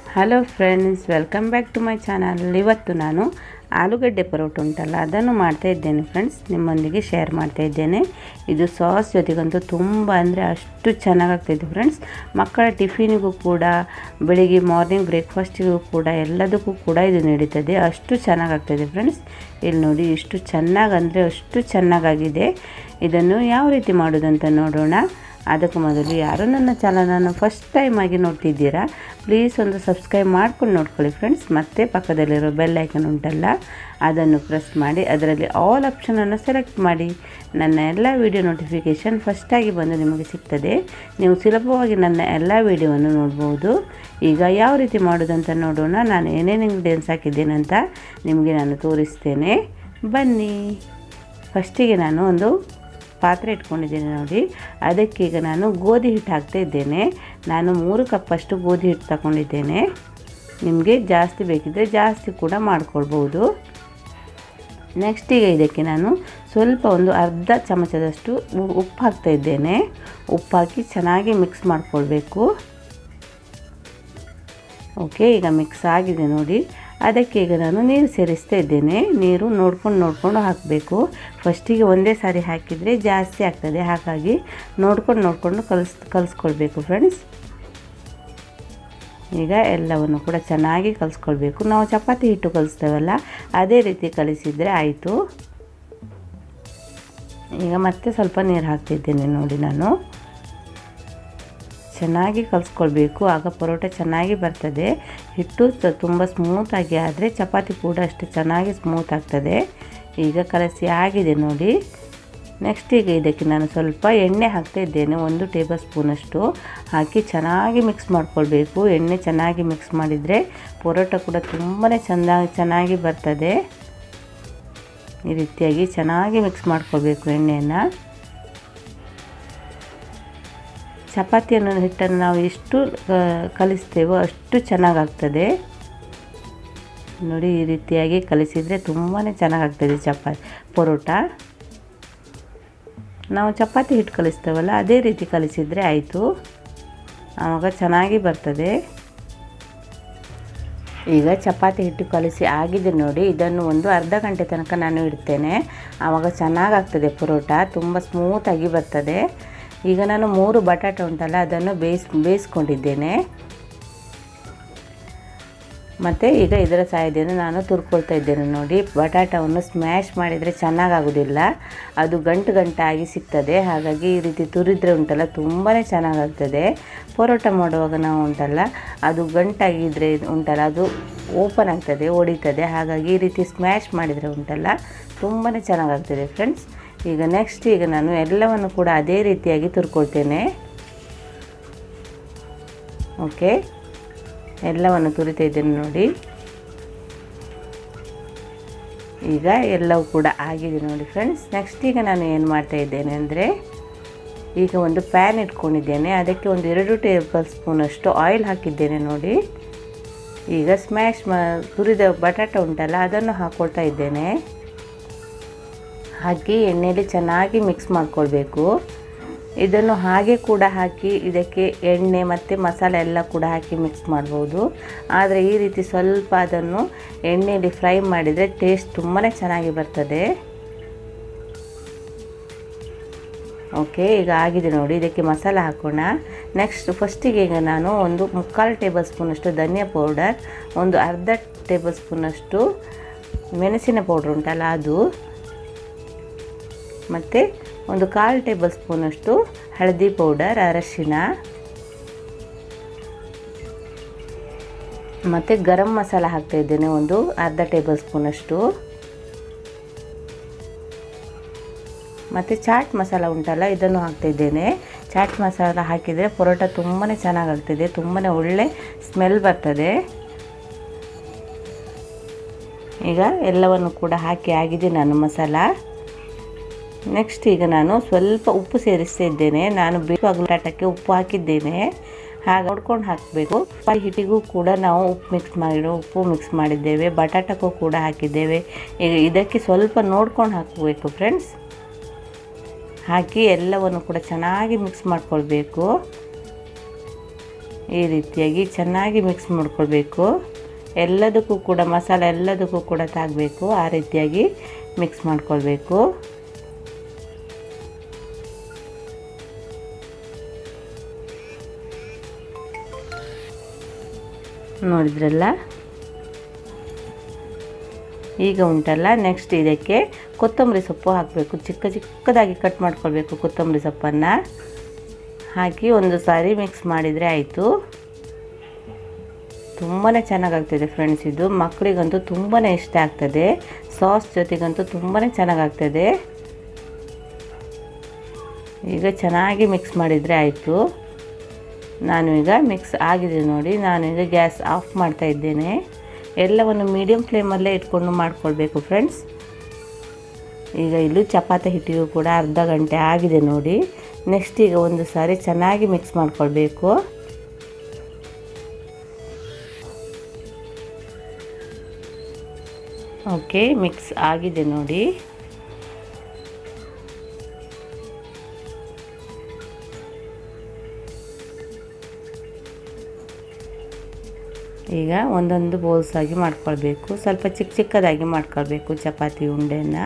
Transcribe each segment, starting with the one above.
hello friends welcome back to my channel ಇವತ್ತು ನಾನು ಆಲೂಗಡ್ಡೆ ಪರೋಟ ಉಂಟಲ್ಲ ಅದನ್ನು ಮಾಡ್ತಾ ಇದ್ದೇನೆ ಫ್ರೆಂಡ್ಸ್ ನಿಮ್ಮೊಂದಿಗೆ ಶೇರ್ ಮಾಡ್ತಾ ಇದ್ದೇನೆ ಇದು ಸಾಸ್ ಜೊತೆಗಂತೂ ತುಂಬ ಅಂದರೆ ಅಷ್ಟು ಚೆನ್ನಾಗಾಗ್ತಾಯಿದೆ ಫ್ರೆಂಡ್ಸ್ ಮಕ್ಕಳ ಟಿಫಿನಿಗೂ ಕೂಡ ಬೆಳಿಗ್ಗೆ ಮಾರ್ನಿಂಗ್ ಬ್ರೇಕ್ಫಾಸ್ಟಿಗೂ ಕೂಡ ಎಲ್ಲದಕ್ಕೂ ಕೂಡ ಇದು ನಡೀತದೆ ಅಷ್ಟು ಚೆನ್ನಾಗಾಗ್ತಾಯಿದೆ ಫ್ರೆಂಡ್ಸ್ ಇಲ್ಲಿ ನೋಡಿ ಇಷ್ಟು ಚೆನ್ನಾಗಿ ಅಂದರೆ ಅಷ್ಟು ಚೆನ್ನಾಗಾಗಿದೆ ಇದನ್ನು ಯಾವ ರೀತಿ ಮಾಡೋದಂತ ನೋಡೋಣ ಅದಕ್ಕೆ ಮೊದಲು ಯಾರು ನನ್ನ ಚಾನಲನ್ನು ಫಸ್ಟ್ ಟೈಮ್ ಆಗಿ ನೋಡ್ತಿದ್ದೀರಾ ಪ್ಲೀಸ್ ಒಂದು ಸಬ್ಸ್ಕ್ರೈಬ್ ಮಾಡ್ಕೊಂಡು ನೋಡ್ಕೊಳ್ಳಿ ಫ್ರೆಂಡ್ಸ್ ಮತ್ತು ಪಕ್ಕದಲ್ಲಿರೋ ಬೆಲ್ ಐಕನ್ ಉಂಟಲ್ಲ ಅದನ್ನು ಪ್ರೆಸ್ ಮಾಡಿ ಅದರಲ್ಲಿ ಆಲ್ ಆಪ್ಷನನ್ನು ಸೆಲೆಕ್ಟ್ ಮಾಡಿ ನನ್ನ ಎಲ್ಲ ವಿಡಿಯೋ ನೋಟಿಫಿಕೇಷನ್ ಫಸ್ಟಾಗಿ ಬಂದು ನಿಮಗೆ ಸಿಗ್ತದೆ ನೀವು ಸುಲಭವಾಗಿ ನನ್ನ ಎಲ್ಲ ವಿಡಿಯೋವನ್ನು ನೋಡ್ಬೋದು ಈಗ ಯಾವ ರೀತಿ ಮಾಡೋದಂತ ನೋಡೋಣ ನಾನು ಏನೇನು ಇಂಗ್ರೀಡಿಯೆಂಟ್ಸ್ ಹಾಕಿದ್ದೇನೆ ಅಂತ ನಿಮಗೆ ನಾನು ತೋರಿಸ್ತೇನೆ ಬನ್ನಿ ಫಸ್ಟಿಗೆ ನಾನು ಒಂದು ಪಾತ್ರೆ ಇಟ್ಕೊಂಡಿದ್ದೇನೆ ನೋಡಿ ಅದಕ್ಕೆ ಈಗ ನಾನು ಗೋಧಿ ಹಿಟ್ಟು ಹಾಕ್ತಾ ಇದ್ದೇನೆ ನಾನು ಮೂರು ಕಪ್ಪಷ್ಟು ಗೋಧಿ ಹಿಟ್ಟು ತಗೊಂಡಿದ್ದೇನೆ ನಿಮಗೆ ಜಾಸ್ತಿ ಬೇಕಿದ್ದರೆ ಜಾಸ್ತಿ ಕೂಡ ಮಾಡ್ಕೊಳ್ಬೋದು ನೆಕ್ಸ್ಟ್ ಈಗ ಇದಕ್ಕೆ ನಾನು ಸ್ವಲ್ಪ ಒಂದು ಅರ್ಧ ಚಮಚದಷ್ಟು ಉಪ್ಪು ಹಾಕ್ತಾ ಇದ್ದೇನೆ ಉಪ್ಪು ಹಾಕಿ ಚೆನ್ನಾಗಿ ಮಿಕ್ಸ್ ಮಾಡ್ಕೊಳ್ಬೇಕು ಓಕೆ ಈಗ ಮಿಕ್ಸ್ ಆಗಿದೆ ನೋಡಿ ಅದಕ್ಕೆ ಈಗ ನಾನು ನೀರು ಸೇರಿಸ್ತಾ ಇದ್ದೇನೆ ನೀರು ನೋಡ್ಕೊಂಡು ನೋಡಿಕೊಂಡು ಹಾಕಬೇಕು ಫಸ್ಟಿಗೆ ಒಂದೇ ಸಾರಿ ಹಾಕಿದರೆ ಜಾಸ್ತಿ ಆಗ್ತದೆ ಹಾಗಾಗಿ ನೋಡ್ಕೊಂಡು ನೋಡಿಕೊಂಡು ಕಲಿಸ್ ಕಲಿಸ್ಕೊಳ್ಬೇಕು ಫ್ರೆಂಡ್ಸ್ ಈಗ ಎಲ್ಲವನ್ನು ಕೂಡ ಚೆನ್ನಾಗಿ ಕಲಿಸ್ಕೊಳ್ಬೇಕು ನಾವು ಚಪಾತಿ ಹಿಟ್ಟು ಕಲಿಸ್ತೇವಲ್ಲ ಅದೇ ರೀತಿ ಕಲಿಸಿದರೆ ಆಯಿತು ಈಗ ಮತ್ತೆ ಸ್ವಲ್ಪ ನೀರು ಹಾಕ್ತಿದ್ದೇನೆ ನೋಡಿ ನಾನು ಚೆನ್ನಾಗಿ ಕಲಿಸ್ಕೊಳ್ಬೇಕು ಆಗ ಪರೋಟ ಚೆನ್ನಾಗಿ ಬರ್ತದೆ ಹಿಟ್ಟು ತುಂಬ ಸ್ಮೂತಾಗಿ ಆದರೆ ಚಪಾತಿ ಕೂಡ ಅಷ್ಟು ಚೆನ್ನಾಗಿ ಸ್ಮೂತ್ ಆಗ್ತದೆ ಈಗ ಕಲಸಿ ಆಗಿದೆ ನೋಡಿ ನೆಕ್ಸ್ಟ್ ಈಗ ಇದಕ್ಕೆ ನಾನು ಸ್ವಲ್ಪ ಎಣ್ಣೆ ಹಾಕ್ತಾ ಇದ್ದೇನೆ ಒಂದು ಟೇಬಲ್ ಸ್ಪೂನಷ್ಟು ಹಾಕಿ ಚೆನ್ನಾಗಿ ಮಿಕ್ಸ್ ಮಾಡ್ಕೊಳ್ಬೇಕು ಎಣ್ಣೆ ಚೆನ್ನಾಗಿ ಮಿಕ್ಸ್ ಮಾಡಿದರೆ ಪರೋಟ ಕೂಡ ತುಂಬಾ ಚೆಂದಾಗಿ ಚೆನ್ನಾಗಿ ಬರ್ತದೆ ಈ ರೀತಿಯಾಗಿ ಚೆನ್ನಾಗಿ ಮಿಕ್ಸ್ ಮಾಡ್ಕೊಳ್ಬೇಕು ಎಣ್ಣೆಯನ್ನು ಚಪಾತಿಯನ್ನು ಹಿಟ್ಟನ್ನು ನಾವು ಎಷ್ಟು ಕಲಿಸ್ತೇವೋ ಅಷ್ಟು ಚೆನ್ನಾಗಾಗ್ತದೆ ನೋಡಿ ಈ ರೀತಿಯಾಗಿ ಕಲಿಸಿದರೆ ತುಂಬಾ ಚೆನ್ನಾಗಾಗ್ತದೆ ಚಪಾತಿ ಪರೋಟ ನಾವು ಚಪಾತಿ ಹಿಟ್ಟು ಕಲಿಸ್ತೇವಲ್ಲ ಅದೇ ರೀತಿ ಕಲಿಸಿದರೆ ಆಯಿತು ಆವಾಗ ಚೆನ್ನಾಗಿ ಬರ್ತದೆ ಈಗ ಚಪಾತಿ ಹಿಟ್ಟು ಕಲಿಸಿ ಆಗಿದೆ ನೋಡಿ ಇದನ್ನು ಒಂದು ಅರ್ಧ ಗಂಟೆ ತನಕ ನಾನು ಇಡ್ತೇನೆ ಆವಾಗ ಚೆನ್ನಾಗಾಗ್ತದೆ ಪರೋಟ ತುಂಬ ಸ್ಮೂತಾಗಿ ಬರ್ತದೆ ಈಗ ನಾನು ಮೂರು ಬಟಾಟೆ ಉಂಟಲ್ಲ ಅದನ್ನು ಬೇಯಿಸ್ ಬೇಯಿಸ್ಕೊಂಡಿದ್ದೇನೆ ಮತ್ತು ಈಗ ಇದರ ಸಹಾಯದಿಂದ ನಾನು ತುರ್ಕೊಳ್ತಾ ಇದ್ದೇನೆ ನೋಡಿ ಬಟಾಟವನ್ನು ಸ್ಮ್ಯಾಶ್ ಮಾಡಿದರೆ ಚೆನ್ನಾಗಾಗೋದಿಲ್ಲ ಅದು ಗಂಟು ಗಂಟಾಗಿ ಸಿಗ್ತದೆ ಹಾಗಾಗಿ ಈ ರೀತಿ ತುರಿದ್ರೆ ಉಂಟಲ್ಲ ತುಂಬಾ ಚೆನ್ನಾಗಾಗ್ತದೆ ಪರೋಟ ಮಾಡುವಾಗ ನಾವು ಉಂಟಲ್ಲ ಅದು ಗಂಟಾಗಿದ್ದರೆ ಉಂಟಲ್ಲ ಅದು ಓಪನ್ ಆಗ್ತದೆ ಒಡಿತದೆ ಹಾಗಾಗಿ ಈ ರೀತಿ ಸ್ಮ್ಯಾಶ್ ಮಾಡಿದರೆ ಉಂಟಲ್ಲ ತುಂಬಾ ಚೆನ್ನಾಗಾಗ್ತದೆ ಫ್ರೆಂಡ್ಸ್ ಈಗ ನೆಕ್ಸ್ಟ್ ಈಗ ನಾನು ಎಲ್ಲವನ್ನು ಕೂಡ ಅದೇ ರೀತಿಯಾಗಿ ತುರ್ಕೊಳ್ತೇನೆ ಓಕೆ ಎಲ್ಲವನ್ನು ತುರಿತಾ ಇದ್ದೇನೆ ನೋಡಿ ಈಗ ಎಲ್ಲವೂ ಕೂಡ ಆಗಿದೆ ನೋಡಿ ಫ್ರೆಂಡ್ಸ್ ನೆಕ್ಸ್ಟ್ ಈಗ ನಾನು ಏನು ಮಾಡ್ತಾ ಇದ್ದೇನೆ ಅಂದರೆ ಈಗ ಒಂದು ಪ್ಯಾನ್ ಇಟ್ಕೊಂಡಿದ್ದೇನೆ ಅದಕ್ಕೆ ಒಂದು ಎರಡು ಟೇಬಲ್ ಸ್ಪೂನಷ್ಟು ಆಯಿಲ್ ಹಾಕಿದ್ದೇನೆ ನೋಡಿ ಈಗ ಸ್ಮ್ಯಾಶ್ ಮಾ ತುರಿದ ಬಟಾಟ ಉಂಟಲ್ಲ ಅದನ್ನು ಹಾಕ್ಕೊಳ್ತಾ ಇದ್ದೇನೆ ಹಾಕಿ ಎಣ್ಣೆಯಲ್ಲಿ ಚೆನ್ನಾಗಿ ಮಿಕ್ಸ್ ಮಾಡ್ಕೊಳ್ಬೇಕು ಇದನ್ನು ಹಾಗೆ ಕೂಡ ಹಾಕಿ ಇದಕ್ಕೆ ಎಣ್ಣೆ ಮತ್ತು ಮಸಾಲೆ ಎಲ್ಲ ಕೂಡ ಹಾಕಿ ಮಿಕ್ಸ್ ಮಾಡ್ಬೋದು ಆದರೆ ಈ ರೀತಿ ಸ್ವಲ್ಪ ಅದನ್ನು ಎಣ್ಣೆಯಲ್ಲಿ ಫ್ರೈ ಮಾಡಿದರೆ ಟೇಸ್ಟ್ ತುಂಬಾ ಚೆನ್ನಾಗಿ ಬರ್ತದೆ ಓಕೆ ಈಗ ಆಗಿದೆ ನೋಡಿ ಇದಕ್ಕೆ ಮಸಾಲೆ ಹಾಕೋಣ ನೆಕ್ಸ್ಟ್ ಫಸ್ಟಿಗೆ ಈಗ ನಾನು ಒಂದು ಮುಕ್ಕಾಲು ಟೇಬಲ್ ಸ್ಪೂನಷ್ಟು ಧನಿಯಾ ಪೌಡರ್ ಒಂದು ಅರ್ಧ ಟೇಬಲ್ ಸ್ಪೂನಷ್ಟು ಮೆಣಸಿನ ಪೌಡ್ರ್ ಉಂಟಲ್ಲ ಅದು ಮತ್ತು ಒಂದು ಕಾಲು ಟೇಬಲ್ ಸ್ಪೂನಷ್ಟು ಹಳದಿ ಪೌಡರ್ ಅರಶಿನ ಮತ್ತು ಗರಂ ಮಸಾಲ ಹಾಕ್ತಾ ಇದ್ದೇನೆ ಒಂದು ಅರ್ಧ ಟೇಬಲ್ ಸ್ಪೂನಷ್ಟು ಮತ್ತು ಚಾಟ್ ಮಸಾಲ ಉಂಟಲ್ಲ ಇದನ್ನು ಹಾಕ್ತಾಯಿದ್ದೇನೆ ಚಾಟ್ ಮಸಾಲ ಹಾಕಿದರೆ ಪರೋಟ ತುಂಬಾ ಚೆನ್ನಾಗಾಗ್ತದೆ ತುಂಬಾ ಒಳ್ಳೆ ಸ್ಮೆಲ್ ಬರ್ತದೆ ಈಗ ಎಲ್ಲವನ್ನು ಕೂಡ ಹಾಕಿ ಆಗಿದೆ ನಾನು ಮಸಾಲ ನೆಕ್ಸ್ಟ್ ಈಗ ನಾನು ಸ್ವಲ್ಪ ಉಪ್ಪು ಸೇರಿಸ್ತಾ ಇದ್ದೇನೆ ನಾನು ಬೇಕಾಗಲು ಬಟಾಟಕ್ಕೆ ಉಪ್ಪು ಹಾಕಿದ್ದೇನೆ ಹಾಗೆ ನೋಡ್ಕೊಂಡು ಹಾಕಬೇಕು ಹಿಟ್ಟಿಗೂ ಕೂಡ ನಾವು ಉಪ್ಪು ಮಿಕ್ಸ್ ಮಾಡಿರೋ ಉಪ್ಪು ಮಿಕ್ಸ್ ಮಾಡಿದ್ದೇವೆ ಬಟಾಟಕ್ಕೂ ಕೂಡ ಹಾಕಿದ್ದೇವೆ ಈಗ ಇದಕ್ಕೆ ಸ್ವಲ್ಪ ನೋಡ್ಕೊಂಡು ಹಾಕಬೇಕು ಫ್ರೆಂಡ್ಸ್ ಹಾಕಿ ಎಲ್ಲವನ್ನು ಕೂಡ ಚೆನ್ನಾಗಿ ಮಿಕ್ಸ್ ಮಾಡ್ಕೊಳ್ಬೇಕು ಈ ರೀತಿಯಾಗಿ ಚೆನ್ನಾಗಿ ಮಿಕ್ಸ್ ಮಾಡ್ಕೊಳ್ಬೇಕು ಎಲ್ಲದಕ್ಕೂ ಕೂಡ ಮಸಾಲೆ ಎಲ್ಲದಕ್ಕೂ ಕೂಡ ತಾಗಬೇಕು ಆ ರೀತಿಯಾಗಿ ಮಿಕ್ಸ್ ಮಾಡ್ಕೊಳ್ಬೇಕು ನೋಡಿದ್ರಲ್ಲ ಈಗ ಉಂಟಲ್ಲ ನೆಕ್ಸ್ಟ್ ಇದಕ್ಕೆ ಕೊತ್ತಂಬರಿ ಸೊಪ್ಪು ಹಾಕಬೇಕು ಚಿಕ್ಕ ಚಿಕ್ಕದಾಗಿ ಕಟ್ ಮಾಡ್ಕೊಳ್ಬೇಕು ಕೊತ್ತಂಬರಿ ಸೊಪ್ಪನ್ನು ಹಾಕಿ ಒಂದು ಸಾರಿ ಮಿಕ್ಸ್ ಮಾಡಿದರೆ ಆಯಿತು ತುಂಬಾ ಚೆನ್ನಾಗಾಗ್ತದೆ ಫ್ರೆಂಡ್ಸ್ ಇದು ಮಕ್ಕಳಿಗಂತೂ ತುಂಬಾ ಇಷ್ಟ ಆಗ್ತದೆ ಸಾಸ್ ಜೊತೆಗಂತೂ ತುಂಬಾ ಚೆನ್ನಾಗಾಗ್ತದೆ ಈಗ ಚೆನ್ನಾಗಿ ಮಿಕ್ಸ್ ಮಾಡಿದರೆ ಆಯಿತು ನಾನು ಈಗ ಮಿಕ್ಸ್ ಆಗಿದೆ ನೋಡಿ ನಾನು ಈಗ ಗ್ಯಾಸ್ ಆಫ್ ಮಾಡ್ತಾ ಇದ್ದೇನೆ ಎಲ್ಲವನ್ನು ಮೀಡಿಯಮ್ ಫ್ಲೇಮಲ್ಲೇ ಇಟ್ಕೊಂಡು ಮಾಡ್ಕೊಳ್ಬೇಕು ಫ್ರೆಂಡ್ಸ್ ಈಗ ಇಲ್ಲಿ ಚಪಾತಿ ಹಿಟ್ಟಿಗೂ ಕೂಡ ಅರ್ಧ ಗಂಟೆ ಆಗಿದೆ ನೋಡಿ ನೆಕ್ಸ್ಟ್ ಈಗ ಒಂದು ಸಾರಿ ಚೆನ್ನಾಗಿ ಮಿಕ್ಸ್ ಮಾಡ್ಕೊಳ್ಬೇಕು ಓಕೆ ಮಿಕ್ಸ್ ಆಗಿದೆ ನೋಡಿ ಈಗ ಒಂದೊಂದು ಬೋಲ್ಸ್ ಆಗಿ ಮಾಡ್ಕೊಳ್ಬೇಕು ಸ್ವಲ್ಪ ಚಿಕ್ಕ ಚಿಕ್ಕದಾಗಿ ಮಾಡ್ಕೊಳ್ಬೇಕು ಚಪಾತಿ ಉಂಡೆನ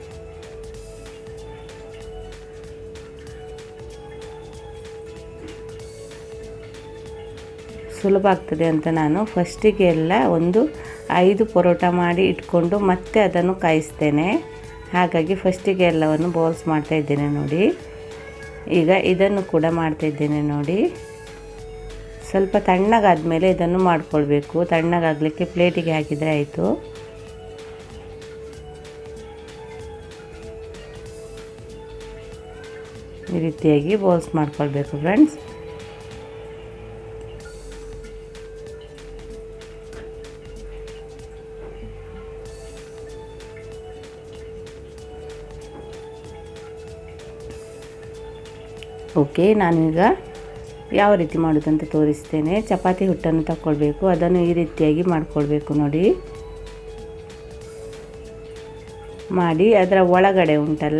ಸುಲಭ ಆಗ್ತದೆ ಅಂತ ನಾನು ಫಸ್ಟಿಗೆ ಎಲ್ಲ ಒಂದು ಐದು ಪರೋಟ ಮಾಡಿ ಇಟ್ಕೊಂಡು ಮತ್ತೆ ಅದನ್ನು ಕಾಯಿಸ್ತೇನೆ ಹಾಗಾಗಿ ಫಸ್ಟಿಗೆ ಎಲ್ಲವನ್ನು ಬೌಲ್ಸ್ ಮಾಡ್ತಾ ಇದ್ದೇನೆ ನೋಡಿ ಈಗ ಇದನ್ನು ಕೂಡ ಮಾಡ್ತಾ ಇದ್ದೇನೆ ನೋಡಿ ಸ್ವಲ್ಪ ತಣ್ಣಗಾದ್ಮೇಲೆ ಇದನ್ನು ಮಾಡ್ಕೊಳ್ಬೇಕು ತಣ್ಣಗಾಗಲಿಕ್ಕೆ ಪ್ಲೇಟಿಗೆ ಹಾಕಿದರೆ ಆಯಿತು ಈ ರೀತಿಯಾಗಿ ಬೌಲ್ಸ್ ಮಾಡ್ಕೊಳ್ಬೇಕು ಫ್ರೆಂಡ್ಸ್ ಓಕೆ ನಾನೀಗ ಯಾವ ರೀತಿ ಮಾಡೋದಂತ ತೋರಿಸ್ತೇನೆ ಚಪಾತಿ ಹಿಟ್ಟನ್ನು ತಗೊಳ್ಬೇಕು ಅದನ್ನು ಈ ರೀತಿಯಾಗಿ ಮಾಡಿಕೊಳ್ಬೇಕು ನೋಡಿ ಮಾಡಿ ಅದರ ಒಳಗಡೆ ಉಂಟಲ್ಲ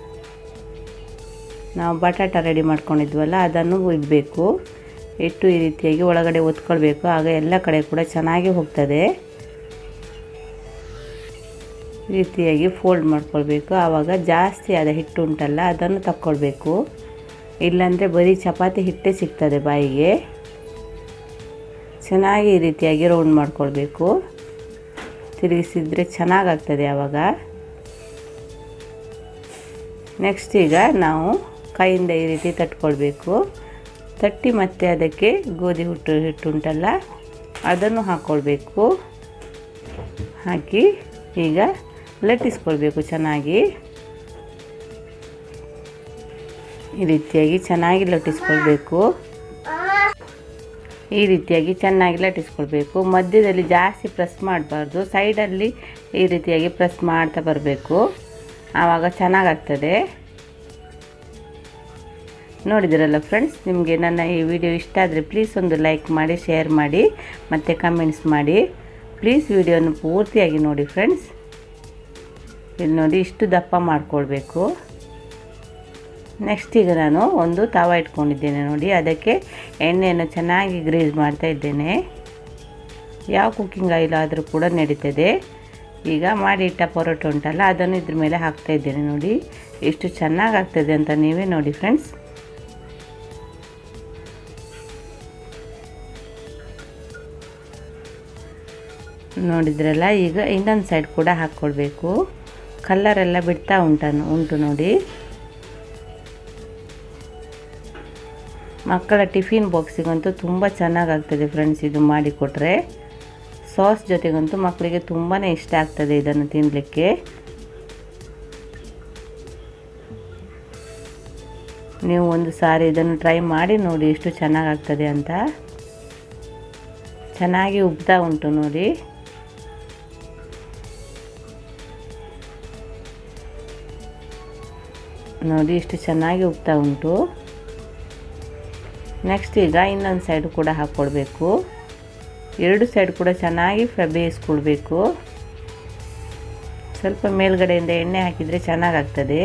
ನಾವು ಬಟಾಟ ರೆಡಿ ಮಾಡ್ಕೊಂಡಿದ್ವಲ್ಲ ಅದನ್ನು ಇಡಬೇಕು ಇಟ್ಟು ಈ ರೀತಿಯಾಗಿ ಒಳಗಡೆ ಒತ್ಕೊಳ್ಬೇಕು ಆಗ ಎಲ್ಲ ಕಡೆ ಕೂಡ ಚೆನ್ನಾಗಿ ಹೋಗ್ತದೆ ಈ ರೀತಿಯಾಗಿ ಫೋಲ್ಡ್ ಮಾಡ್ಕೊಳ್ಬೇಕು ಆವಾಗ ಜಾಸ್ತಿ ಆದ ಹಿಟ್ಟು ಉಂಟಲ್ಲ ಅದನ್ನು ತಕ್ಕೊಳ್ಬೇಕು ಇಲ್ಲಾಂದರೆ ಬರೀ ಚಪಾತಿ ಹಿಟ್ಟೇ ಸಿಗ್ತದೆ ಬಾಯಿಗೆ ಚೆನ್ನಾಗಿ ಈ ರೀತಿಯಾಗಿ ರೌಂಡ್ ಮಾಡ್ಕೊಳ್ಬೇಕು ತಿರುಗಿಸಿದ್ರೆ ಚೆನ್ನಾಗಾಗ್ತದೆ ಆವಾಗ ನೆಕ್ಸ್ಟ್ ಈಗ ನಾವು ಕೈಯಿಂದ ಈ ರೀತಿ ತಟ್ಕೊಳ್ಬೇಕು ತಟ್ಟಿ ಮತ್ತೆ ಅದಕ್ಕೆ ಗೋಧಿ ಹುಟ್ಟು ಹಿಟ್ಟು ಉಂಟಲ್ಲ ಅದನ್ನು ಹಾಕ್ಕೊಳ್ಬೇಕು ಹಾಕಿ ಈಗ ಲಟ್ಟಿಸ್ಕೊಳ್ಬೇಕು ಚೆನ್ನಾಗಿ ಈ ರೀತಿಯಾಗಿ ಚೆನ್ನಾಗಿ ಲಟ್ಟಿಸ್ಕೊಳ್ಬೇಕು ಈ ರೀತಿಯಾಗಿ ಚೆನ್ನಾಗಿ ಲಟ್ಟಿಸ್ಕೊಳ್ಬೇಕು ಮಧ್ಯದಲ್ಲಿ ಜಾಸ್ತಿ ಪ್ರೆಸ್ ಮಾಡಬಾರ್ದು ಸೈಡಲ್ಲಿ ಈ ರೀತಿಯಾಗಿ ಪ್ರೆಸ್ ಮಾಡ್ತಾ ಬರಬೇಕು ಆವಾಗ ಚೆನ್ನಾಗಾಗ್ತದೆ ನೋಡಿದಿರಲ್ಲ ಫ್ರೆಂಡ್ಸ್ ನಿಮಗೆ ನನ್ನ ಈ ವಿಡಿಯೋ ಇಷ್ಟ ಆದರೆ ಪ್ಲೀಸ್ ಒಂದು ಲೈಕ್ ಮಾಡಿ ಶೇರ್ ಮಾಡಿ ಮತ್ತು ಕಮೆಂಟ್ಸ್ ಮಾಡಿ ಪ್ಲೀಸ್ ವಿಡಿಯೋನ ಪೂರ್ತಿಯಾಗಿ ನೋಡಿ ಫ್ರೆಂಡ್ಸ್ ಇಲ್ಲಿ ನೋಡಿ ಇಷ್ಟು ದಪ್ಪ ಮಾಡಿಕೊಳ್ಬೇಕು ನೆಕ್ಸ್ಟ್ ಈಗ ನಾನು ಒಂದು ತವ ಇಟ್ಕೊಂಡಿದ್ದೇನೆ ನೋಡಿ ಅದಕ್ಕೆ ಎಣ್ಣೆಯನ್ನು ಚೆನ್ನಾಗಿ ಗ್ರೀಸ್ ಮಾಡ್ತಾ ಇದ್ದೇನೆ ಯಾವ ಕುಕ್ಕಿಂಗ್ ಆಯಿಲ್ ಆದರೂ ಕೂಡ ನಡೀತದೆ ಈಗ ಮಾಡಿ ಇಟ್ಟ ಪರೋಟ ಉಂಟಲ್ಲ ಅದನ್ನು ಇದ್ರ ಮೇಲೆ ಹಾಕ್ತಾ ಇದ್ದೇನೆ ನೋಡಿ ಎಷ್ಟು ಚೆನ್ನಾಗಿ ಆಗ್ತದೆ ಅಂತ ನೀವೇ ನೋಡಿ ಫ್ರೆಂಡ್ಸ್ ನೋಡಿದ್ರಲ್ಲ ಈಗ ಇನ್ನೊಂದು ಸೈಡ್ ಕೂಡ ಹಾಕ್ಕೊಳ್ಬೇಕು ಕಲ್ಲರೆಲ್ಲ ಬಿಡ್ತಾ ಉಂಟ ಉಂಟು ನೋಡಿ ಮಕ್ಕಳ ಟಿಫಿನ್ ಬಾಕ್ಸಿಗಂತೂ ತುಂಬ ಚೆನ್ನಾಗಾಗ್ತದೆ ಫ್ರೆಂಡ್ಸ್ ಇದು ಮಾಡಿಕೊಟ್ರೆ ಸಾಸ್ ಜೊತೆಗಂತೂ ಮಕ್ಕಳಿಗೆ ತುಂಬಾ ಇಷ್ಟ ಆಗ್ತದೆ ಇದನ್ನು ತಿನ್ನಲಿಕ್ಕೆ ನೀವು ಒಂದು ಸಾರಿ ಇದನ್ನು ಟ್ರೈ ಮಾಡಿ ನೋಡಿ ಎಷ್ಟು ಚೆನ್ನಾಗಾಗ್ತದೆ ಅಂತ ಚೆನ್ನಾಗಿ ಉಬ್ತಾ ಉಂಟು ನೋಡಿ ನೋಡಿ ಎಷ್ಟು ಚೆನ್ನಾಗಿ ಉಬ್ತಾ ಉಂಟು ನೆಕ್ಸ್ಟ್ ಈಗ ಇನ್ನೊಂದು ಸೈಡು ಕೂಡ ಹಾಕ್ಕೊಳ್ಬೇಕು ಎರಡು ಸೈಡ್ ಕೂಡ ಚೆನ್ನಾಗಿ ಫ್ರೈ ಬೇಯಿಸ್ಕೊಳ್ಬೇಕು ಸ್ವಲ್ಪ ಮೇಲ್ಗಡೆಯಿಂದ ಎಣ್ಣೆ ಹಾಕಿದರೆ ಚೆನ್ನಾಗಾಗ್ತದೆ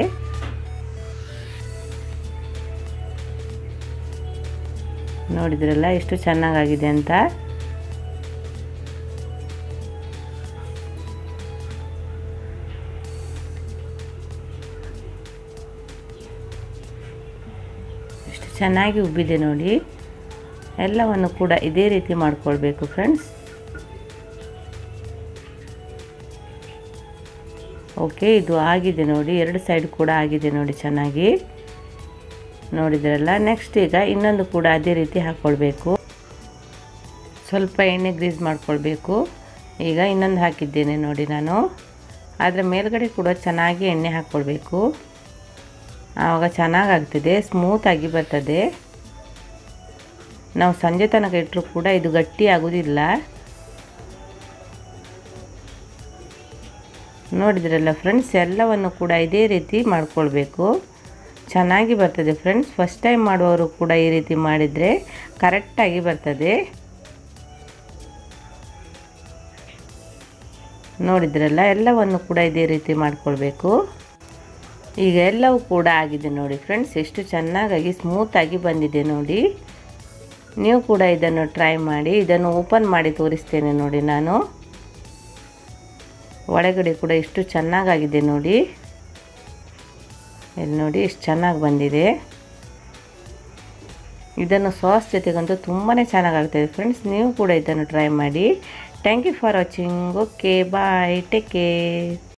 ನೋಡಿದ್ರಲ್ಲ ಎಷ್ಟು ಚೆನ್ನಾಗಾಗಿದೆ ಅಂತ ಎಷ್ಟು ಚೆನ್ನಾಗಿ ಉಬ್ಬಿದೆ ನೋಡಿ ಎಲ್ಲವನ್ನು ಕೂಡ ಇದೇ ರೀತಿ ಮಾಡ್ಕೊಳ್ಬೇಕು ಫ್ರೆಂಡ್ಸ್ ಓಕೆ ಇದು ಆಗಿದೆ ನೋಡಿ ಎರಡು ಸೈಡ್ ಕೂಡ ಆಗಿದೆ ನೋಡಿ ಚೆನ್ನಾಗಿ ನೋಡಿದ್ರಲ್ಲ ನೆಕ್ಸ್ಟ್ ಈಗ ಇನ್ನೊಂದು ಕೂಡ ಅದೇ ರೀತಿ ಹಾಕ್ಕೊಳ್ಬೇಕು ಸ್ವಲ್ಪ ಎಣ್ಣೆ ಗ್ರೀಸ್ ಮಾಡ್ಕೊಳ್ಬೇಕು ಈಗ ಇನ್ನೊಂದು ಹಾಕಿದ್ದೇನೆ ನೋಡಿ ನಾನು ಅದರ ಮೇಲ್ಗಡೆ ಕೂಡ ಚೆನ್ನಾಗಿ ಎಣ್ಣೆ ಹಾಕ್ಕೊಳ್ಬೇಕು ಆವಾಗ ಚೆನ್ನಾಗಾಗ್ತದೆ ಸ್ಮೂತಾಗಿ ಬರ್ತದೆ ನಾವು ಸಂಜೆ ತನಕ ಇಟ್ಟರೂ ಕೂಡ ಇದು ಗಟ್ಟಿ ಆಗೋದಿಲ್ಲ ನೋಡಿದ್ರಲ್ಲ ಫ್ರೆಂಡ್ಸ್ ಎಲ್ಲವನ್ನು ಕೂಡ ಇದೇ ರೀತಿ ಮಾಡ್ಕೊಳ್ಬೇಕು ಚೆನ್ನಾಗಿ ಬರ್ತದೆ ಫ್ರೆಂಡ್ಸ್ ಫಸ್ಟ್ ಟೈಮ್ ಮಾಡುವವರು ಕೂಡ ಈ ರೀತಿ ಮಾಡಿದರೆ ಕರೆಕ್ಟಾಗಿ ಬರ್ತದೆ ನೋಡಿದ್ರಲ್ಲ ಎಲ್ಲವನ್ನು ಕೂಡ ಇದೇ ರೀತಿ ಮಾಡ್ಕೊಳ್ಬೇಕು ಈಗ ಎಲ್ಲವೂ ಕೂಡ ಆಗಿದೆ ನೋಡಿ ಫ್ರೆಂಡ್ಸ್ ಎಷ್ಟು ಚೆನ್ನಾಗಾಗಿ ಸ್ಮೂತಾಗಿ ಬಂದಿದೆ ನೋಡಿ ನೀವು ಕೂಡ ಇದನ್ನು ಟ್ರೈ ಮಾಡಿ ಇದನ್ನು ಓಪನ್ ಮಾಡಿ ತೋರಿಸ್ತೇನೆ ನೋಡಿ ನಾನು ಒಳಗಡೆ ಕೂಡ ಎಷ್ಟು ಚೆನ್ನಾಗಾಗಿದೆ ನೋಡಿ ಇಲ್ಲಿ ನೋಡಿ ಎಷ್ಟು ಚೆನ್ನಾಗಿ ಬಂದಿದೆ ಇದನ್ನು ಸಾಸ್ ಜೊತೆಗಂತೂ ತುಂಬಾ ಚೆನ್ನಾಗಾಗ್ತದೆ ಫ್ರೆಂಡ್ಸ್ ನೀವು ಕೂಡ ಇದನ್ನು ಟ್ರೈ ಮಾಡಿ thank you for watching okay bye take care